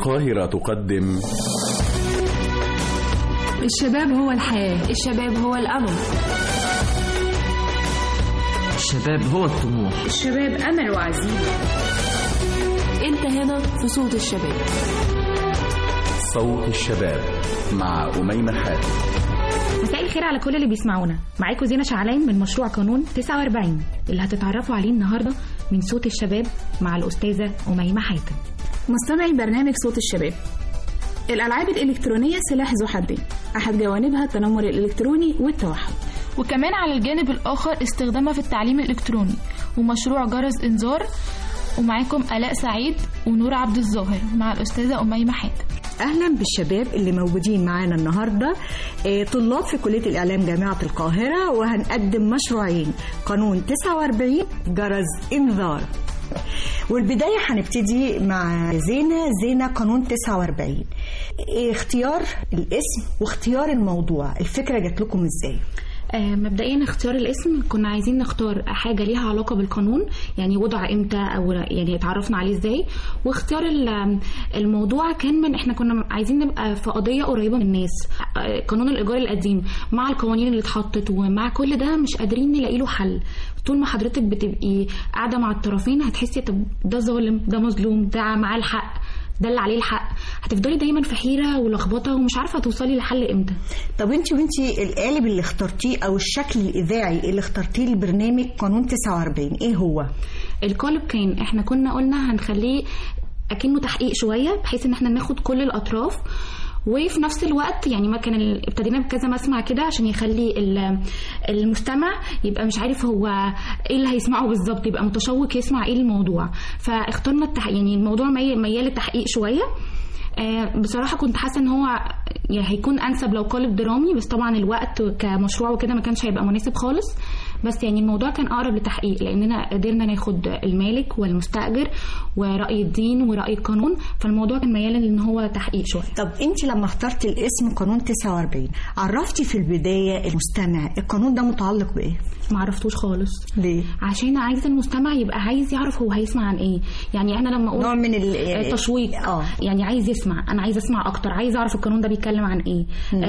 القاهرة تقدم الشباب هو الحياة الشباب هو الأمل الشباب هو الطموح الشباب أمل وعزيمة أنت هنا في صوت الشباب صوت الشباب مع أميمة حاتم مساء الخير على كل اللي بيسمعونا معاكم زينة شعلان من مشروع قانون 49 اللي هتتعرفوا عليه النهارده من صوت الشباب مع الأستاذة أميمة حاتم مستمعي برنامج صوت الشباب الألعاب الإلكترونية سلاح ذو حدين أحد جوانبها التنمر الإلكتروني والتوحد وكمان على الجانب الآخر استخدامها في التعليم الإلكتروني ومشروع جرس إنذار ومعاكم آلاء سعيد ونور عبد الظاهر مع الأستاذة أميمة حاتم اهلا بالشباب اللي موجودين معانا النهارده آه، طلاب في كليه الاعلام جامعه القاهره وهنقدم مشروعين قانون 49 جرس انذار والبداية هنبتدي مع زينة زينة قانون 49 إيه اختيار الاسم واختيار الموضوع الفكرة جات لكم ازاي؟ آه، مبدئيا اختيار الاسم كنا عايزين نختار حاجه ليها علاقه بالقانون يعني وضع امتى او يعني اتعرفنا عليه ازاي واختيار ال- الموضوع كان من احنا كنا عايزين نبقى في قضيه قريبه من الناس آه، قانون الايجار القديم مع القوانين اللي اتحطت ومع كل ده مش قادرين نلاقي له حل طول ما حضرتك بتبقي قاعده مع الطرفين هتحسي طب ده ظالم ده مظلوم ده معاه الحق ده اللي عليه الحق هتفضلي دايما في حيره ولخبطه ومش عارفه توصلي لحل امتى طب انت وانت القالب اللي اخترتيه او الشكل الاذاعي اللي اخترتيه للبرنامج قانون 49 ايه هو؟ القالب كان احنا كنا قلنا هنخليه اكنه تحقيق شويه بحيث ان احنا ناخد كل الاطراف وفي نفس الوقت يعني ما كان ال- ابتدينا بكذا مسمع كده عشان يخلي ال- المستمع يبقى مش عارف هو ايه اللي هيسمعه بالظبط يبقى متشوق يسمع ايه الموضوع فاخترنا التح... يعني الموضوع مي- ميال للتحقيق شويه آه، بصراحة كنت حاسة ان هو يعني هيكون انسب لو قالب درامي بس طبعا الوقت كمشروع وكده ما كانش هيبقى مناسب خالص بس يعني الموضوع كان اقرب للتحقيق لاننا قدرنا ناخد المالك والمستاجر ورأي الدين ورأي القانون فالموضوع كان ميال ان هو تحقيق شوية طب انت لما اخترت الاسم قانون 49 عرفتي في البداية المستمع القانون ده متعلق بايه؟ ما عرفتوش خالص ليه؟ عشان عايزه المستمع يبقى عايز يعرف هو هيسمع عن ايه يعني انا لما اقول نوع من ال- آه، تشويق اه يعني عايز يسمع انا عايز اسمع اكتر عايز اعرف القانون ده بيتكلم عن ايه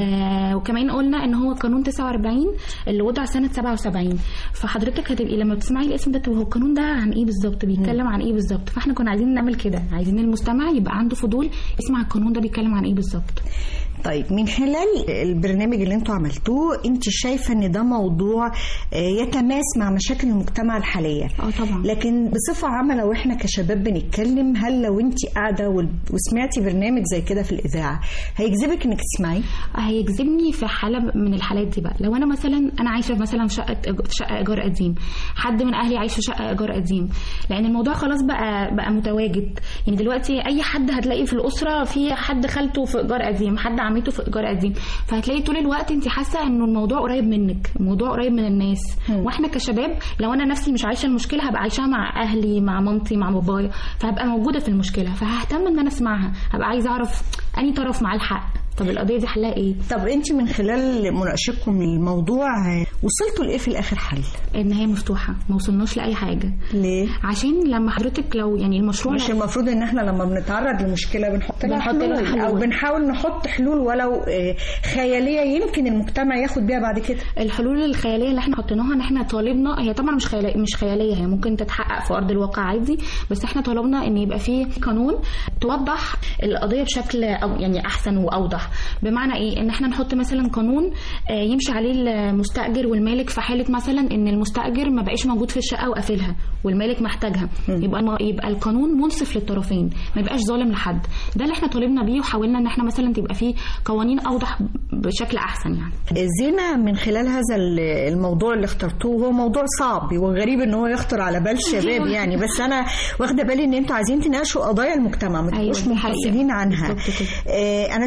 آه وكمان قلنا ان هو قانون 49 اللي وضع سنه 77 فحضرتك هتبقي لما بتسمعي الاسم ده تبقى هو القانون ده عن ايه بالظبط بيتكلم عن ايه بالظبط فاحنا كنا عايزين نعمل كده عايزين المستمع يبقى عنده فضول يسمع القانون ده بيتكلم عن ايه بالظبط طيب من خلال البرنامج اللي انتوا عملتوه انت شايفه ان ده موضوع آه، يتماس مع مشاكل المجتمع الحاليه اه طبعا لكن بصفه عامه لو احنا كشباب بنتكلم هل لو انت قاعده وال- وسمعتي برنامج زي كده في الاذاعه هيجذبك انك تسمعيه هيجذبني في حاله من الحالات دي بقى لو انا مثلا انا عايشه في مثلا في شقه في شقه ايجار قديم حد من اهلي عايش في شقه ايجار قديم لان الموضوع خلاص بقى بقى متواجد يعني دلوقتي اي حد هتلاقي في الاسره في حد خالته في ايجار قديم حد عمته في ايجار قديم فهتلاقي طول الوقت انت حاسه انه الموضوع قريب منك الموضوع قريب من الناس واحنا كشباب لو انا نفسي مش عايشه المشكله هبقى عايشاها مع اهلي مع مامتي مع بابايا فهبقى موجوده في المشكله فههتم ان انا اسمعها هبقى عايزه اعرف انهي طرف معاه الحق طب القضيه دي حلها ايه طب انت من خلال مناقشتكم للموضوع آه، وصلتوا لايه في الاخر حل ان هي مفتوحه ما وصلناش لاي حاجه ليه عشان لما حضرتك لو يعني المشروع مش المفروض ان احنا لما بنتعرض لمشكله بنحط لها بنحط لها حلول حلول. او بنحاول نحط حلول ولو آه، خياليه يمكن المجتمع ياخد بيها بعد كده الحلول الخياليه اللي احنا حطيناها ان احنا طالبنا هي طبعا مش خياليه مش خياليه هي ممكن تتحقق في ارض الواقع عادي بس احنا طلبنا ان يبقى فيه قانون توضح القضيه بشكل أو يعني احسن واوضح بمعنى ايه ان احنا نحط مثلا قانون آه، يمشي عليه المستاجر والمالك في حاله مثلا ان المستاجر ما بقاش موجود في الشقه وقافلها والمالك محتاجها يبقى ما يبقى القانون منصف للطرفين ما يبقاش ظالم لحد ده اللي احنا طالبنا بيه وحاولنا ان احنا مثلا تبقى فيه قوانين اوضح بشكل احسن يعني زينة من خلال هذا ال- الموضوع اللي اخترتوه هو موضوع صعب وغريب ان هو يخطر على بال الشباب يعني بس انا واخده بالي ان انتوا عايزين تناقشوا قضايا المجتمع ما أيوة، تبقوش دي حقيقة. منفصلين عنها بالظبط كده. آه، انا شايفه ان انتوا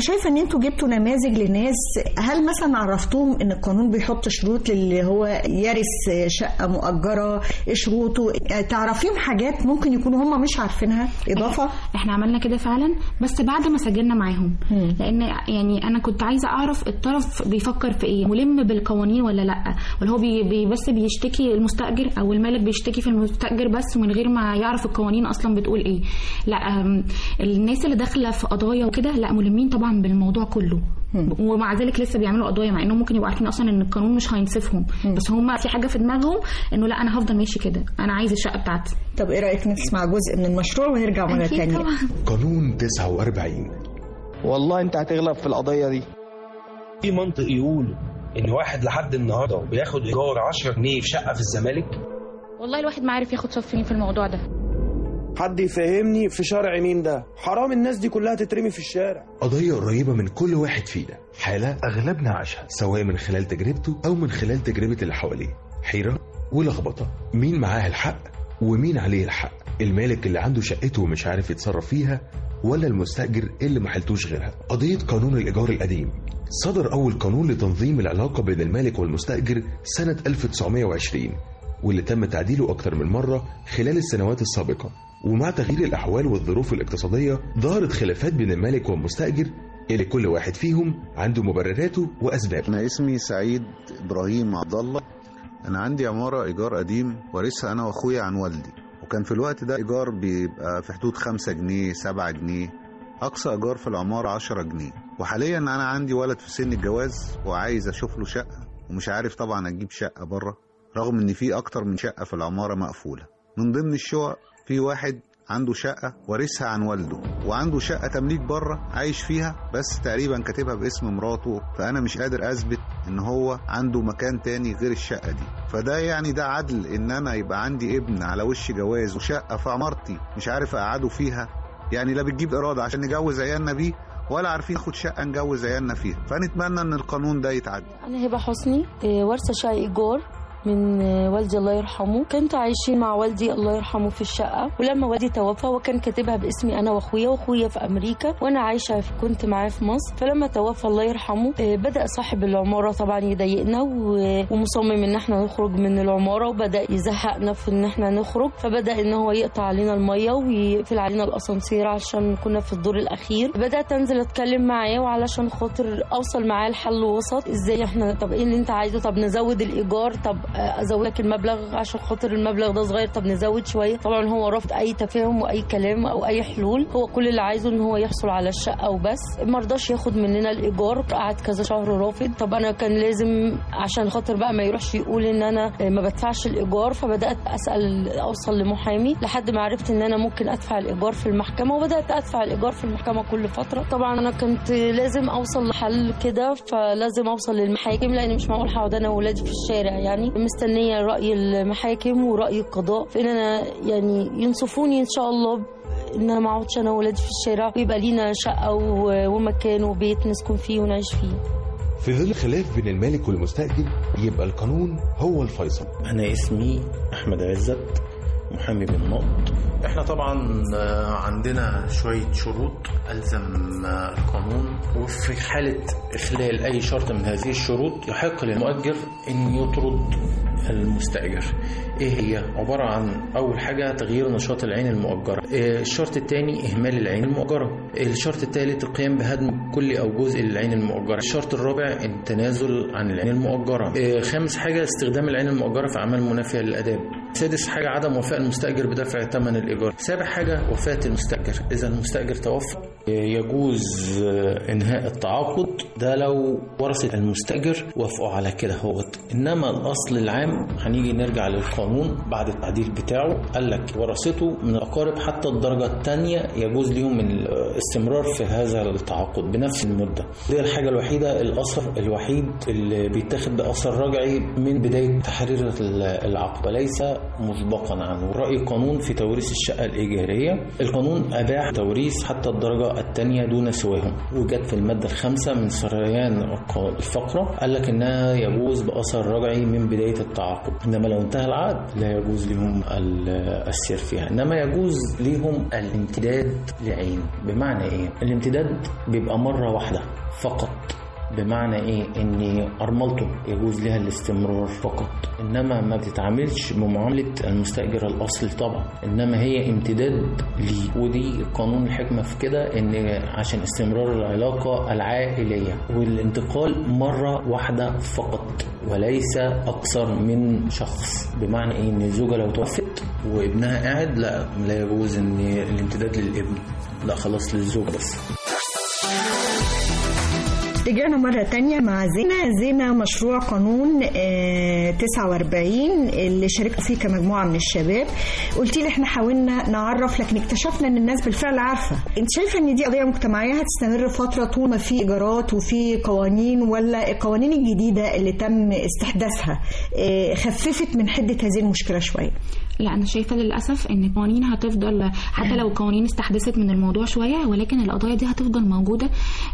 انتوا جبتوا نماذج لناس هل مثلا عرفتوهم ان القانون بيحط شروط للي هو يرث شقه مؤجره شروطه تعرفيهم حاجات ممكن يكونوا هم مش عارفينها اضافه احنا عملنا كده فعلا بس بعد ما سجلنا معاهم لان يعني انا كنت عايزه اعرف الطرف بيفكر في ايه ملم بالقوانين ولا لا ولا هو بي بي بس بيشتكي المستاجر او المالك بيشتكي في المستاجر بس من غير ما يعرف القوانين اصلا بتقول ايه لا أم، الناس اللي داخله في قضايا وكده لا ملمين طبعا بالموضوع كله ومع ذلك لسه بيعملوا قضايا مع انهم ممكن يبقوا عارفين اصلا ان القانون مش هينصفهم بس هم في حاجه في دماغهم انه لا انا هفضل ماشي كده انا عايز الشقه بتاعتي طب ايه رايك نسمع جزء من المشروع ونرجع مره أكيد ثانيه طبعا قانون 49 والله انت هتغلب في القضيه دي في منطق يقولوا ان واحد لحد النهارده بياخد ايجار 10 جنيه في شقه في الزمالك والله الواحد ما عارف ياخد صف مين في الموضوع ده حد يفهمني في شرع مين ده حرام الناس دي كلها تترمي في الشارع قضية قريبة من كل واحد فينا حالة أغلبنا عاشها سواء من خلال تجربته أو من خلال تجربة اللي حواليه حيرة ولخبطة مين معاه الحق ومين عليه الحق المالك اللي عنده شقته ومش عارف يتصرف فيها ولا المستأجر اللي ما حلتوش غيرها قضية قانون الإيجار القديم صدر أول قانون لتنظيم العلاقة بين المالك والمستأجر سنة 1920 واللي تم تعديله أكتر من مرة خلال السنوات السابقة ومع تغيير الأحوال والظروف الاقتصادية ظهرت خلافات بين المالك والمستأجر اللي كل واحد فيهم عنده مبرراته وأسبابه أنا اسمي سعيد إبراهيم عبد الله أنا عندي عمارة إيجار قديم وارثها أنا وأخويا عن والدي وكان في الوقت ده إيجار بيبقى في حدود خمسة جنيه سبعة جنيه أقصى إيجار في العمارة عشرة جنيه وحاليا أنا عندي ولد في سن الجواز وعايز أشوف له شقة ومش عارف طبعا أجيب شقة بره رغم إن في أكتر من شقة في العمارة مقفولة من ضمن الشقق في واحد عنده شقة وارثها عن والده وعنده شقة تمليك بره عايش فيها بس تقريبا كاتبها باسم مراته فأنا مش قادر أثبت إن هو عنده مكان تاني غير الشقة دي فده يعني ده عدل إن أنا يبقى عندي ابن على وش جواز وشقة في عمارتي مش عارف أقعده فيها يعني لا بتجيب إرادة عشان نجوز عيالنا بيه ولا عارفين ناخد شقة نجوز عيالنا فيها فنتمنى إن القانون ده يتعدل أنا هبة حسني إيه، وارثة شقة إيجار من آه، والدي الله يرحمه كنت عايشين مع والدي الله يرحمه في الشقة ولما والدي توفى وكان كاتبها باسمي أنا وأخويا وأخويا في أمريكا وأنا عايشة في كنت معاه في مصر فلما توفى الله يرحمه آه، بدأ صاحب العمارة طبعا يضايقنا و- ومصمم إن احنا نخرج من العمارة وبدأ يزهقنا في إن احنا نخرج فبدأ إن هو يقطع علينا المية ويقفل علينا الأسانسير عشان كنا في الدور الأخير بدأت أنزل أتكلم معاه وعلشان خاطر أوصل معاه لحل وسط إزاي احنا طب إيه اللي أنت عايزه طب نزود الإيجار طب آه، أزود لك المبلغ عشان خاطر المبلغ ده صغير طب نزود شوية طبعا هو رفض أي تفاهم وأي كلام أو أي حلول هو كل اللي عايزه إن هو يحصل على الشقة وبس ما رضاش ياخد مننا الإيجار قعد كذا شهر رافض طب أنا كان لازم عشان خاطر بقى ما يروحش يقول إن أنا آه، ما بدفعش الإيجار فبدأت أسأل أوصل لمحامي لحد ما عرفت إن أنا ممكن أدفع الإيجار في المحكمة وبدأت أدفع الإيجار في المحكمة كل فترة طبعا أنا كنت لازم أوصل لحل كده فلازم أوصل للمحاكم لأن مش معقول هقعد أنا وولادي في الشارع يعني مستنية رأي المحاكم ورأي القضاء في إن أنا يعني ينصفوني إن شاء الله إن أنا ما أقعدش أنا وولادي في الشارع ويبقى لينا شقة و- ومكان وبيت نسكن فيه ونعيش فيه في ظل خلاف بين المالك والمستأجر يبقى القانون هو الفيصل أنا اسمي أحمد عزت محامي بالنقط احنا طبعا آه، عندنا شوية شروط ألزم آه، القانون وفي حالة إخلال أي شرط من هذه الشروط يحق للمؤجر أن يطرد المستأجر ايه هي عبارة عن اول حاجة تغيير نشاط العين المؤجرة آه، الشرط الثاني اهمال العين المؤجرة الشرط الثالث القيام بهدم كل او جزء للعين المؤجرة الشرط الرابع التنازل عن العين المؤجرة آه، خامس حاجة استخدام العين المؤجرة في اعمال منافية للاداب سادس حاجة عدم وفاء المستأجر بدفع ثمن الإيجار سابع حاجة وفاة المستأجر إذا المستأجر توفى آه، يجوز آه، إنهاء التعاقد ده لو ورثة المستأجر وافقوا على كده هوت إنما الأصل العام هنيجي نرجع للقانون بعد التعديل بتاعه قال لك ورثته من الأقارب حتى الدرجة الثانية يجوز ليهم الاستمرار في هذا التعاقد بنفس المدة دي الحاجة الوحيدة الأثر الوحيد اللي بيتاخد بأثر رجعي من بداية تحرير العقد وليس مسبقا عنه رأي قانون في توريث الشقة الإيجارية القانون أباح توريث حتى الدرجة الثانية دون سواهم وجت في المادة الخامسة من سريان الفقرة قال لك إنها يجوز بأثر رجعي من بداية التعاقد التعاقد انما لو انتهى العقد لا يجوز لهم ال- السير فيها انما يجوز لهم الامتداد لعين بمعنى ايه الامتداد بيبقى مره واحده فقط بمعنى ايه ان ارملته يجوز لها الاستمرار فقط انما ما بتتعاملش بمعامله المستاجر الاصلي طبعا انما هي امتداد ليه ودي قانون الحكمه في كده ان عشان استمرار العلاقه العائليه والانتقال مره واحده فقط وليس اكثر من شخص بمعنى ايه ان الزوجه لو توفت وابنها قاعد لا لا يجوز ان الامتداد للابن لا خلاص للزوج بس رجعنا مرة تانية مع زينة زينة مشروع قانون آه، 49 اللي شاركوا فيه كمجموعة من الشباب قلت لي احنا حاولنا نعرف لكن اكتشفنا ان الناس بالفعل عارفة انت شايفة ان دي قضية مجتمعية هتستمر فترة طول ما في ايجارات وفي قوانين ولا القوانين الجديدة اللي تم استحداثها آه، خففت من حدة هذه المشكلة شوية لا انا شايفه للاسف ان القوانين هتفضل حتى لو القوانين استحدثت من الموضوع شويه ولكن القضايا دي هتفضل موجوده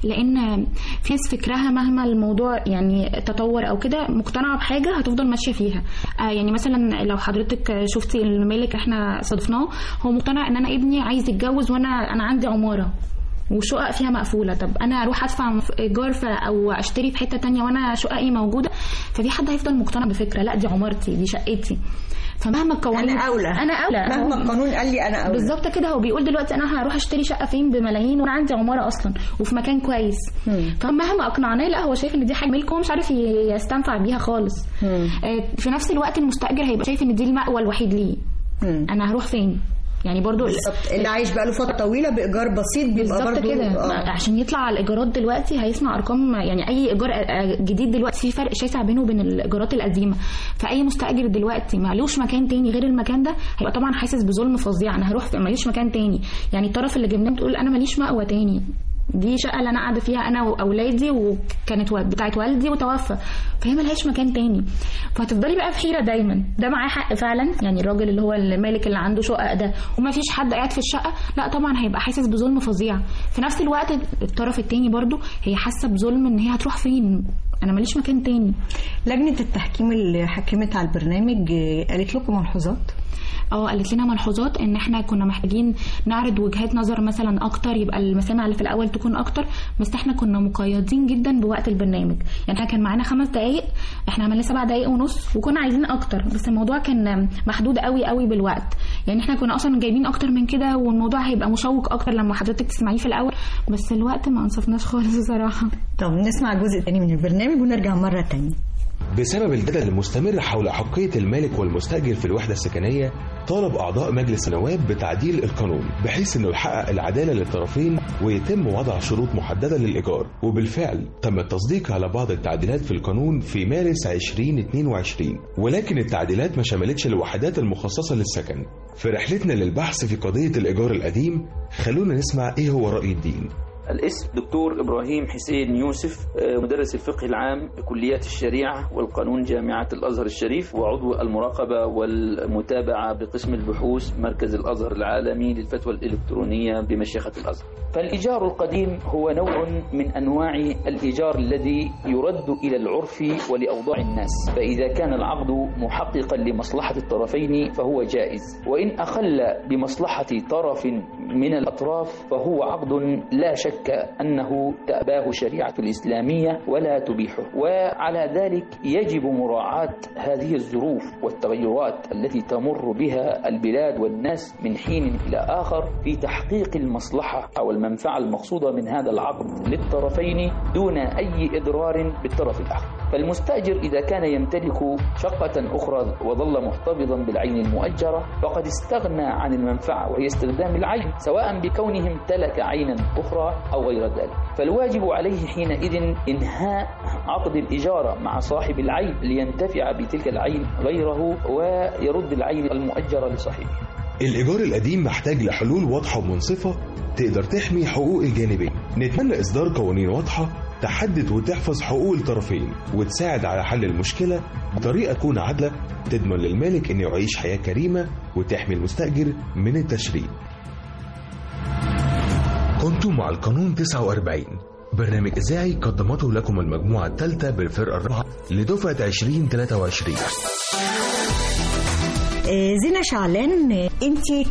لان في ناس فكرها مهما الموضوع يعني تطور او كده مقتنعه بحاجه هتفضل ماشيه فيها آه يعني مثلا لو حضرتك شفتي المالك احنا صادفناه هو مقتنع ان انا ابني عايز يتجوز وانا انا عندي عماره وشقق فيها مقفوله طب انا اروح ادفع ايجار ف- او اشتري في حته تانية وانا شققي موجوده ففي حد هيفضل مقتنع بفكره لا دي عمارتي دي شقتي فمهما القوانين أنا أولى. انا اولى مهما هو- القانون قال لي أنا أولى. بالظبط كده هو بيقول دلوقتي انا هروح اشتري شقه فين بملايين وانا عندي عماره اصلا وفي مكان كويس فمهما اقنعناه لا هو شايف ان دي حاجه ملكه ومش عارف ي- يستنفع بيها خالص آه، في نفس الوقت المستاجر هيبقى شايف ان دي المأوى الوحيد ليه انا هروح فين يعني برضو بالظبط اللي عايش بقاله فترة طويلة بإيجار بسيط بيبقى بالظبط برضه كده آه. عشان يطلع على الايجارات دلوقتي هيسمع ارقام يعني اي ايجار جديد دلوقتي في فرق شاسع بينه وبين الايجارات القديمه فاي مستاجر دلوقتي معلوش مكان تاني غير المكان ده هيبقى طبعا حاسس بظلم فظيع انا هروح في- ماليش مكان تاني يعني الطرف اللي جبناه بتقول انا ماليش مأوى تاني دي شقه اللي انا قاعده فيها انا واولادي وكانت و- بتاعت والدي وتوفى فهي ملهاش مكان تاني فهتفضلي بقى في حيره دايما ده معاه حق فعلا يعني الراجل اللي هو المالك اللي عنده شقه ده وما فيش حد قاعد في الشقه لا طبعا هيبقى حاسس بظلم فظيع في نفس الوقت الطرف التاني برضو هي حاسه بظلم ان هي هتروح فين انا ماليش مكان تاني لجنة التحكيم اللي حكمت على البرنامج آه، قالت لكم ملحوظات اه قالت لنا ملحوظات ان احنا كنا محتاجين نعرض وجهات نظر مثلا اكتر يبقى المسامع اللي في الاول تكون اكتر بس احنا كنا مقيدين جدا بوقت البرنامج يعني احنا كان معانا خمس دقائق احنا عملنا سبع دقائق ونص وكنا عايزين اكتر بس الموضوع كان محدود قوي قوي بالوقت يعني احنا كنا اصلا جايبين اكتر من كده والموضوع هيبقى مشوق اكتر لما حضرتك تسمعيه في الاول بس الوقت ما انصفناش خالص بصراحه طب نسمع الجزء الثاني من البرنامج ونرجع مرة تانية بسبب الجدل المستمر حول حقية المالك والمستأجر في الوحدة السكنية طالب أعضاء مجلس النواب بتعديل القانون بحيث أنه يحقق العدالة للطرفين ويتم وضع شروط محددة للإيجار وبالفعل تم التصديق على بعض التعديلات في القانون في مارس 2022 ولكن التعديلات ما شملتش الوحدات المخصصة للسكن في رحلتنا للبحث في قضية الإيجار القديم خلونا نسمع إيه هو رأي الدين الاسم دكتور إبراهيم حسين يوسف آه، مدرس الفقه العام بكليات الشريعة والقانون جامعة الأزهر الشريف وعضو المراقبة والمتابعة بقسم البحوث مركز الأزهر العالمي للفتوى الإلكترونية بمشيخة الأزهر فالإيجار القديم هو نوع من أنواع الإيجار الذي يرد إلى العرف ولأوضاع الناس فإذا كان العقد محققا لمصلحة الطرفين فهو جائز وإن أخل بمصلحة طرف من الأطراف فهو عقد لا شك أنه تأباه شريعة الإسلامية ولا تبيحه وعلى ذلك يجب مراعاة هذه الظروف والتغيرات التي تمر بها البلاد والناس من حين إلى آخر في تحقيق المصلحة أو المنفعة المقصودة من هذا العقد للطرفين دون أي إضرار بالطرف الآخر فالمستأجر إذا كان يمتلك شقة أخرى وظل محتفظا بالعين المؤجرة فقد استغنى عن المنفعة وهي استخدام العين سواء بكونه امتلك عينا أخرى أو غير ذلك فالواجب عليه حينئذ إنهاء عقد الإجارة مع صاحب العين لينتفع بتلك العين غيره ويرد العين المؤجرة لصاحبه الإيجار القديم محتاج لحلول واضحة ومنصفة تقدر تحمي حقوق الجانبين نتمنى إصدار قوانين واضحة تحدد وتحفظ حقوق الطرفين وتساعد على حل المشكلة بطريقة تكون عادلة تضمن للمالك إنه يعيش حياة كريمة وتحمي المستأجر من التشريد كنتم مع القانون 49 برنامج إذاعي قدمته لكم المجموعة الثالثة بالفرقة الرابعة لدفعة 2023 آه، زينة شعلان آه، انت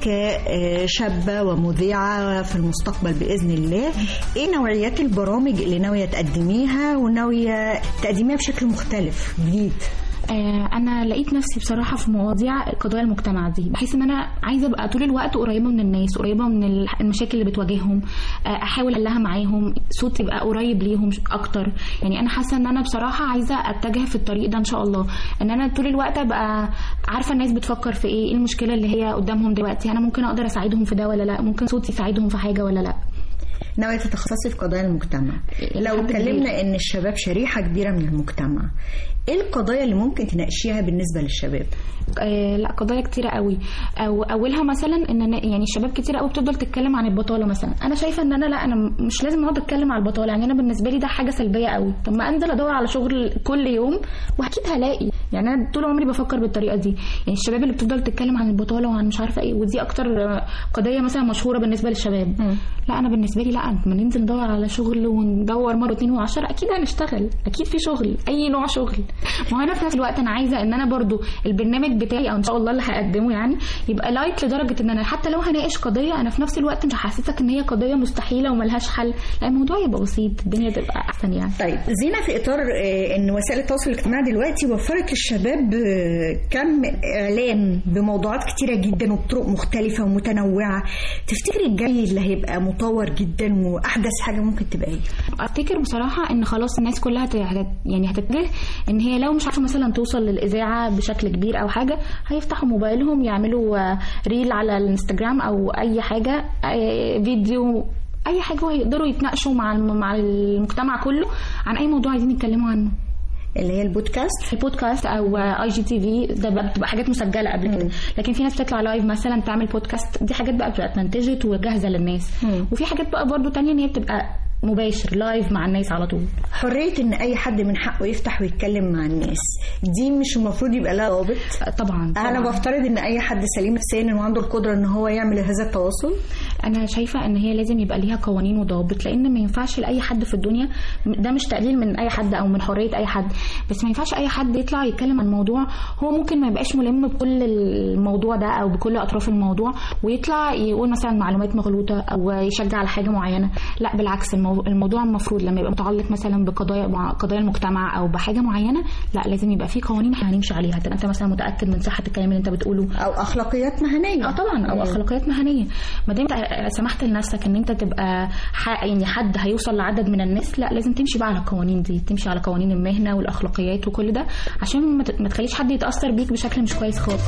كشابة ومذيعة في المستقبل بإذن الله ايه نوعيات البرامج اللي ناوية تقدميها وناوية تقدميها بشكل مختلف جديد آه، انا لقيت نفسي بصراحه في مواضيع قضايا المجتمع دي بحيث ان انا عايزه ابقى طول الوقت قريبه من الناس قريبه من الح- المشاكل اللي بتواجههم آه، احاول احلها معاهم صوتي يبقى قريب ليهم اكتر يعني انا حاسه ان انا بصراحه عايزه اتجه في الطريق ده ان شاء الله ان انا طول الوقت ابقى عارفه الناس بتفكر في ايه ايه المشكله اللي هي قدامهم دلوقتي انا ممكن اقدر اساعدهم في ده ولا لا ممكن صوتي يساعدهم في حاجه ولا لا ناوية تتخصصي في قضايا المجتمع لو لحد اتكلمنا ان الشباب شريحة كبيرة من المجتمع ايه القضايا اللي ممكن تناقشيها بالنسبة للشباب آه لا قضايا كتيرة قوي أو اولها مثلا ان أنا يعني الشباب كتير قوي بتفضل تتكلم عن البطاله مثلا انا شايفه ان انا لا انا مش لازم اقعد اتكلم عن البطاله يعني انا بالنسبه لي ده حاجه سلبيه قوي طب ما انزل ادور على شغل كل يوم واكيد هلاقي يعني انا طول عمري بفكر بالطريقه دي يعني الشباب اللي بتفضل تتكلم عن البطاله وعن مش عارفه ايه ودي اكتر آه، قضيه مثلا مشهوره بالنسبه للشباب لا انا بالنسبه لي لا ما ننزل ندور على شغل وندور مره اتنين وعشرة اكيد هنشتغل اكيد في شغل اي نوع شغل ما هو انا في نفس الوقت انا عايزه ان انا برضو البرنامج بتاعي او ان شاء الله اللي هقدمه يعني يبقى لايت لدرجه ان انا حتى لو هناقش قضيه انا في نفس الوقت مش هحسسك ان هي قضيه مستحيله وملهاش حل لا الموضوع يبقى بسيط الدنيا تبقى احسن يعني طيب زينة في إطار آه، إن وسائل التواصل الاجتماعي دلوقتي وفرت للشباب آه، كم إعلان بموضوعات كتيرة جدا وبطرق مختلفة ومتنوعة تفتكري الجاي اللي هيبقى مطور جدا وأحدث حاجة ممكن تبقى إيه؟ افتكر بصراحه ان خلاص الناس كلها هت- هت- يعني هتتجه ان هي لو مش عارفه مثلا توصل للاذاعه بشكل كبير او حاجه هيفتحوا موبايلهم يعملوا آه، ريل على الانستجرام او اي حاجه آه، فيديو اي حاجه وهيقدروا يتناقشوا مع الم- مع المجتمع كله عن اي موضوع عايزين يتكلموا عنه اللي هي البودكاست البودكاست او اي جي تي في ده بقى بتبقى حاجات مسجله قبل كده لكن في ناس بتطلع لايف مثلا تعمل بودكاست دي حاجات بقى بتبقى اتمنتجت وجاهزه للناس وفي حاجات بقى برضو تانية ان هي بتبقى مباشر لايف مع الناس على طول حرية إن أي حد من حقه يفتح ويتكلم مع الناس دي مش المفروض يبقى لها ضابط طبعا أنا طبعاً. بفترض إن أي حد سليم نفسيا وعنده القدرة إن هو يعمل هذا التواصل انا شايفه ان هي لازم يبقى ليها قوانين وضوابط لان ما ينفعش لاي حد في الدنيا ده مش تقليل من اي حد او من حريه اي حد بس ما ينفعش اي حد يطلع يتكلم عن موضوع هو ممكن ما يبقاش ملم بكل الموضوع ده او بكل اطراف الموضوع ويطلع يقول مثلا معلومات مغلوطه او يشجع على حاجه معينه لا بالعكس المو- الموضوع المفروض لما يبقى متعلق مثلا بقضايا مع قضايا المجتمع او بحاجه معينه لا لازم يبقى في قوانين احنا هنمشي عليها تبقى انت مثلا متاكد من صحه الكلام اللي انت بتقوله او اخلاقيات مهنيه اه طبعا او مم. اخلاقيات مهنيه ما دام انت سمحت لنفسك ان انت تبقى ح- يعني حد هيوصل لعدد من الناس لا لازم تمشي بقى على القوانين دي تمشي على قوانين المهنه والاخلاقيات وكل ده عشان ما ت- ما تخليش حد يتاثر بيك بشكل مش كويس خالص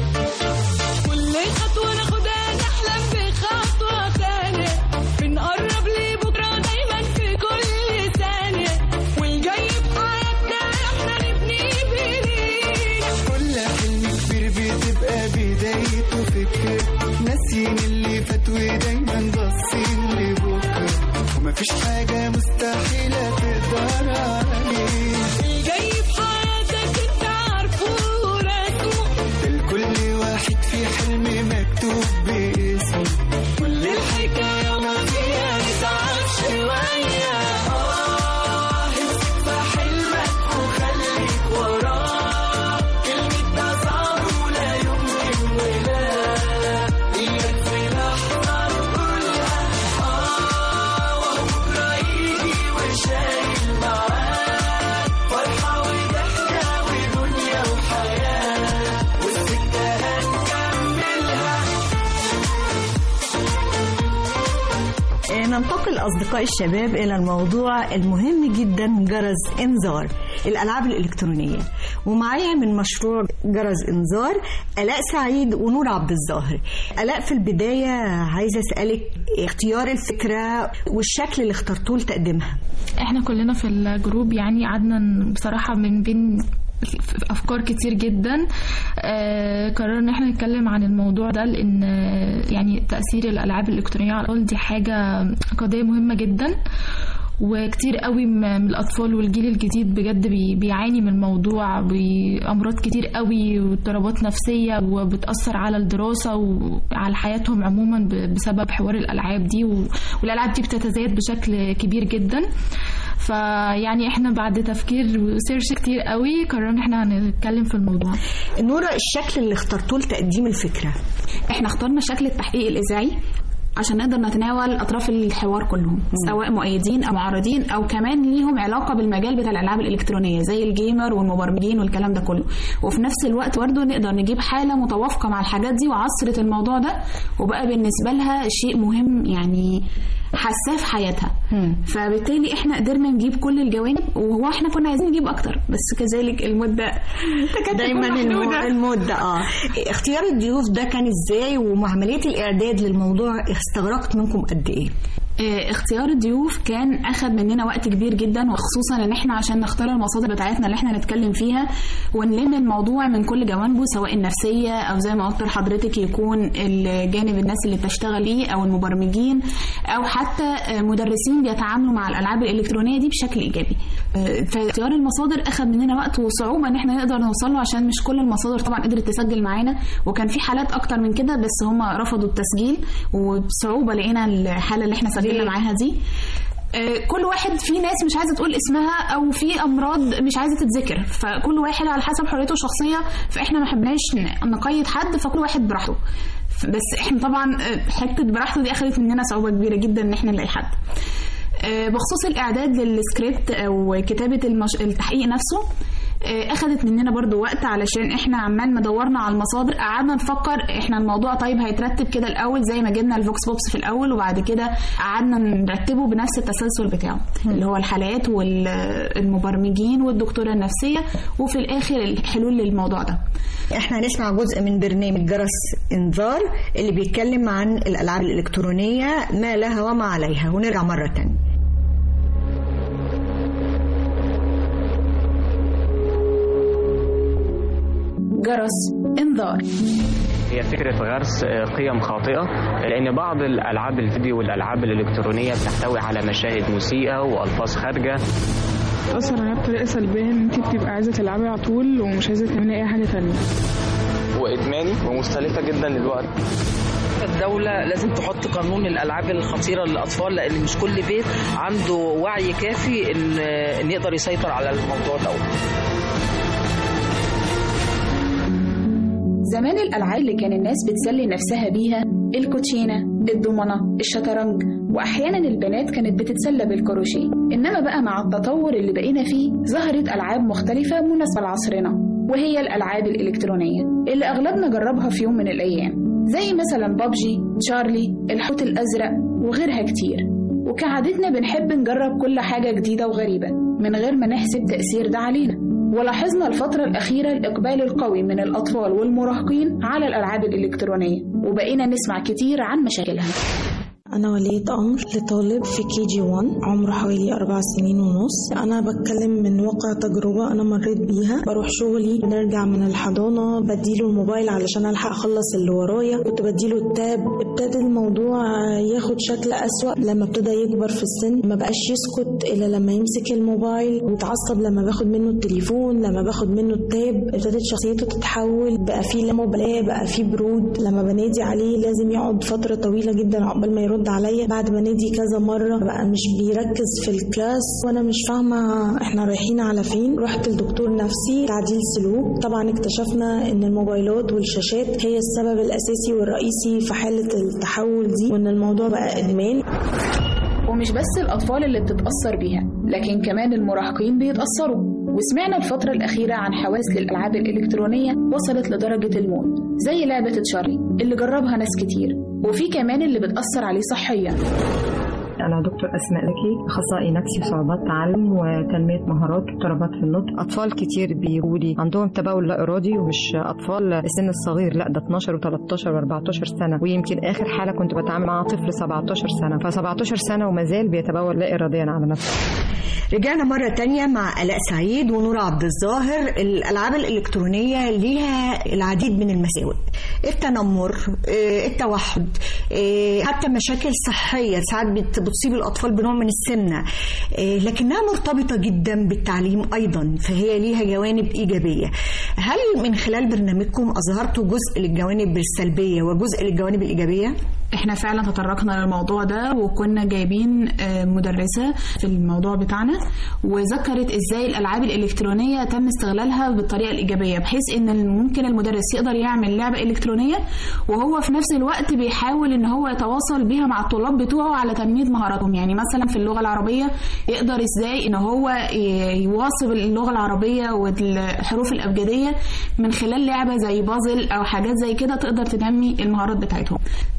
كل خطوة ناخدها نحلم بخطوة تانية بنقرب لبكرة دايما في كل ثانية والجاي في حياتنا احنا نبني بإيدينا كل حلم كبير بتبقى بدايته فكرة ناسيين اللي فات ودايما باصين لبكرة ومفيش حاجة مستحيلة تقدر عليه الجاي في حياتك انت عارفه ورسمه ده لكل واحد في حلم مكتوب باسمه كل الحكاية وما فيها نتعب شوية آه امسك في حلمك وخليك وراه كلمة ده صعب ولا يمكن ولا إياك في لحظة نقولها آه وبكرة يجي وشايل معاك فرحة وضحكة ودنيا وحياة والسكة هنكملها آه، ننتقل أصدقاء الشباب إلى الموضوع المهم جدا جرس إنذار الألعاب الإلكترونية ومعايا من مشروع جرس إنذار آلاء سعيد ونور عبد الظاهر آلاء في البداية عايزة أسألك اختيار الفكرة والشكل اللي اخترتوه لتقديمها احنا كلنا في الجروب يعني قعدنا بصراحة من بين افكار كتير جدا آه قررنا ان احنا نتكلم عن الموضوع ده لان آه، يعني تاثير الالعاب الالكترونيه على الاطفال دي حاجه قضيه مهمه جدا وكتير قوي م- من الاطفال والجيل الجديد بجد بي- بيعاني من الموضوع بامراض كتير قوي واضطرابات نفسيه وبتاثر على الدراسه وعلى حياتهم عموما ب- بسبب حوار الالعاب دي و- والالعاب دي بتتزايد بشكل كبير جدا فيعني احنا بعد تفكير وسيرش كتير قوي قررنا احنا هنتكلم في الموضوع نورة الشكل اللي اخترتوه لتقديم الفكرة احنا اخترنا شكل التحقيق الإذاعي عشان نقدر نتناول أطراف الحوار كلهم سواء مؤيدين أو معارضين أو كمان ليهم علاقة بالمجال بتاع الألعاب الإلكترونية زي الجيمر والمبرمجين والكلام ده كله وفي نفس الوقت برضه نقدر نجيب حالة متوافقة مع الحاجات دي وعصرة الموضوع ده وبقى بالنسبة لها شيء مهم يعني حساه في حياتها فبالتالي احنا قدرنا نجيب كل الجوانب وهو احنا كنا عايزين نجيب اكتر بس كذلك المده تكاد دايما تكون المو- محدودة. المدة اه اختيار الضيوف ده كان ازاي وعملية الاعداد للموضوع استغرقت منكم قد ايه؟ آه، اختيار الضيوف كان اخد مننا وقت كبير جدا وخصوصا ان احنا عشان نختار المصادر بتاعتنا اللي احنا نتكلم فيها ونلم الموضوع من كل جوانبه سواء النفسيه او زي ما قلت لحضرتك يكون الجانب الناس اللي بتشتغل ايه او المبرمجين او حتى آه، مدرسين بيتعاملوا مع الالعاب الالكترونيه دي بشكل ايجابي آه، فاختيار المصادر اخد مننا وقت وصعوبه ان احنا نقدر نوصل له عشان مش كل المصادر طبعا قدرت تسجل معانا وكان في حالات اكتر من كده بس هم رفضوا التسجيل وبصعوبه لقينا الحاله اللي احنا سجلنا معاها دي آه، كل واحد في ناس مش عايزه تقول اسمها او في امراض مش عايزه تتذكر فكل واحد على حسب حريته الشخصيه فاحنا ما حبناش ن- نقيد حد فكل واحد براحته ف- بس احنا طبعا آه، حته براحته دي اخذت مننا صعوبه كبيره جدا ان احنا نلاقي حد آه، بخصوص الاعداد للسكريبت او كتابه المش... التحقيق نفسه آه، اخذت مننا برضو وقت علشان احنا عمال ما دورنا على المصادر قعدنا نفكر احنا الموضوع طيب هيترتب كده الاول زي ما جبنا الفوكس بوكس في الاول وبعد كده قعدنا نرتبه بنفس التسلسل بتاعه اللي هو الحالات والمبرمجين والدكتوره النفسيه وفي الاخر الحلول للموضوع ده احنا هنسمع جزء من برنامج جرس انذار اللي بيتكلم عن الالعاب الالكترونيه ما لها وما عليها ونرجع مره تانية جرس انذار هي فكرة غرس آه، قيم خاطئة لأن بعض الألعاب الفيديو والألعاب الإلكترونية بتحتوي على مشاهد موسيقى وألفاظ خارجة بتأثر عليها بطريقة سلبية إن أنت بتبقى عايزة تلعبي على طول ومش عايزة تعملي أي حاجة تانية وادماني ومستهلكه جدا للوقت الدولة لازم تحط قانون الألعاب الخطيرة للأطفال لأن مش كل بيت عنده وعي كافي إن إن يقدر يسيطر على الموضوع ده زمان الألعاب اللي كان الناس بتسلي نفسها بيها الكوتشينة الضمنة الشطرنج وأحيانا البنات كانت بتتسلى بالكروشيه إنما بقى مع التطور اللي بقينا فيه ظهرت ألعاب مختلفة مناسبة لعصرنا وهي الألعاب الإلكترونية اللي أغلبنا جربها في يوم من الأيام زي مثلا بابجي تشارلي الحوت الأزرق وغيرها كتير وكعادتنا بنحب نجرب كل حاجة جديدة وغريبة من غير ما نحسب تأثير ده علينا ولاحظنا الفترة الأخيرة الإقبال القوي من الأطفال والمراهقين على الألعاب الإلكترونية وبقينا نسمع كتير عن مشاكلها أنا وليد أمر لطالب في كي جي 1 عمره حوالي أربع سنين ونص أنا بتكلم من واقع تجربة أنا مريت بيها بروح شغلي بنرجع من الحضانة بديله الموبايل علشان ألحق أخلص اللي ورايا كنت بديله التاب ابتدى الموضوع ياخد شكل أسوأ لما ابتدى يكبر في السن ما بقاش يسكت إلا لما يمسك الموبايل ويتعصب لما باخد منه التليفون لما باخد منه التاب ابتدت شخصيته تتحول بقى فيه لا مبالاة بقى فيه برود لما بنادي عليه لازم يقعد فترة طويلة جدا عقبال ما يرد عليا بعد ما نادي كذا مرة بقى مش بيركز في الكلاس وانا مش فاهمة احنا رايحين على فين رحت لدكتور نفسي تعديل سلوك طبعا اكتشفنا ان الموبايلات والشاشات هي السبب الاساسي والرئيسي في حالة التحول دي وان الموضوع بقى ادمان ومش بس الأطفال اللي بتتأثر بيها لكن كمان المراهقين بيتأثروا وسمعنا الفترة الأخيرة عن حواس للألعاب الإلكترونية وصلت لدرجة الموت زي لعبة تشارلي اللي جربها ناس كتير وفي كمان اللي بتأثر عليه صحيا أنا دكتور أسماء لكي أخصائي نفسي وصعوبات تعلم وتنمية مهارات واضطرابات في النطق أطفال كتير بيقولي عندهم تبول لا إرادي ومش أطفال السن الصغير لا ده 12 و13 و14 سنة ويمكن آخر حالة كنت بتعامل مع طفل 17 سنة ف 17 سنة ومازال بيتبول لا إراديا على نفسه رجعنا مرة تانية مع آلاء سعيد ونور عبد الظاهر الألعاب الإلكترونية ليها العديد من المساوئ التنمر آه، التوحد آه، حتى مشاكل صحية ساعات بت- بتصيب الاطفال بنوع من السمنه آه، لكنها مرتبطه جدا بالتعليم ايضا فهي ليها جوانب ايجابيه هل من خلال برنامجكم اظهرتوا جزء للجوانب السلبيه وجزء للجوانب الايجابيه احنا فعلا تطرقنا للموضوع ده وكنا جايبين آه، مدرسة في الموضوع بتاعنا وذكرت ازاي الالعاب الالكترونية تم استغلالها بالطريقة الايجابية بحيث ان ممكن المدرس يقدر يعمل لعبة الكترونية وهو في نفس الوقت بيحاول ان هو يتواصل بيها مع الطلاب بتوعه على تنمية مهاراتهم يعني مثلا في اللغة العربية يقدر ازاي ان هو ي- يواصل اللغة العربية والحروف الابجدية من خلال لعبة زي بازل او حاجات زي كده تقدر تنمي المهارات بتاعتهم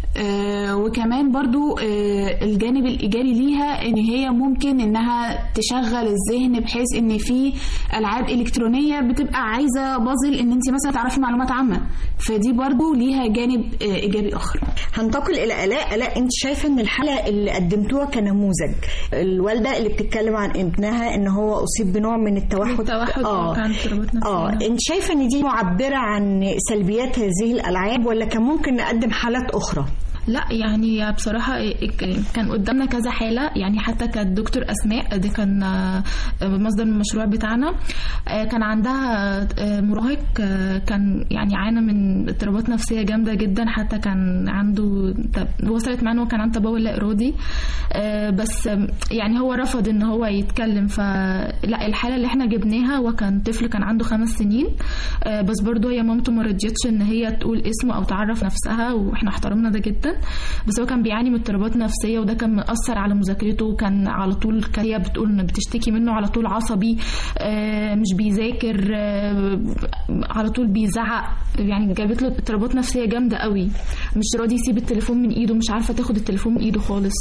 آه، وكمان برضو آه، الجانب الإيجابي ليها إن هي ممكن إنها تشغل الذهن بحيث إن في ألعاب إلكترونية بتبقى عايزة بازل إن أنت مثلا تعرفي معلومات عامة فدي برضو ليها جانب آه، إيجابي آخر هنتقل الى الاء الاء انت شايفه ان الحلقه اللي قدمتوها كنموذج الوالده اللي بتتكلم عن ابنها ان هو اصيب بنوع من التوحد التوحد اه كان اضطرابات نفسية. اه انت شايفه ان دي معبره عن سلبيات هذه الالعاب ولا كان ممكن نقدم حالات اخرى لا يعني بصراحة كان قدامنا كذا حالة يعني حتى كانت دكتور أسماء دي كان آه، مصدر من المشروع بتاعنا آه، كان عندها آه، مراهق آه، كان يعني عانى من اضطرابات نفسية جامدة جدا حتى كان عنده تب- وصلت معاه إن هو كان عنده تبول لا إرادي آه، بس آم، يعني هو رفض إن هو يتكلم فلا الحالة اللي احنا جبناها هو كان طفل كان عنده خمس سنين آه، بس برضه هي مامته ما رضيتش إن هي تقول اسمه أو تعرف نفسها واحنا احترمنا ده جدا بس هو كان بيعاني من اضطرابات نفسيه وده كان مأثر على مذاكرته وكان على طول كان هي بتقول ان بتشتكي منه على طول عصبي آه، مش بيذاكر آه، على طول بيزعق يعني جابت له اضطرابات نفسيه جامده قوي مش راضي يسيب التليفون من ايده مش عارفه تاخد التليفون من ايده خالص